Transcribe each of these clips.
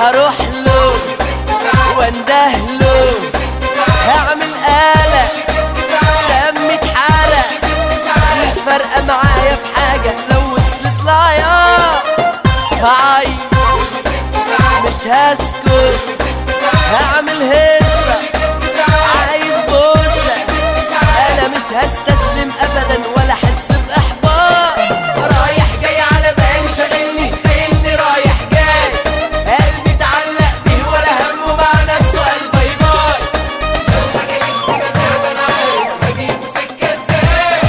هروح له وانده له هعمل آلة دمي اتحرق مش فارقة معايا في حاجة لو وصلت العيار هعيط مش هسكت هعمل هسة عايز بوسة انا مش هستسلم ابدا ولا احس باحباط رايح جاي على بالي شاغلني خيلني رايح جاي قلبي اتعلق بيه ولا همه مع نفسه قال باي باي لو ما جاليش بمزاج انا عارف هجيبه سكه ازاي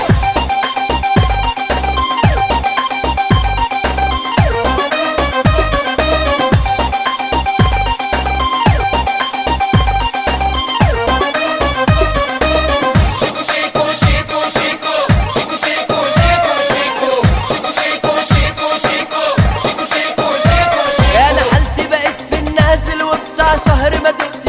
شيكو شيكو شيكو شيكو شيكو شيكو شيكو شيكو شيكو شيكو شيكو شيكو شيكو شيكو شيكو شيكو انا حالتي بقت في النازل وبتاع شهر ما دقت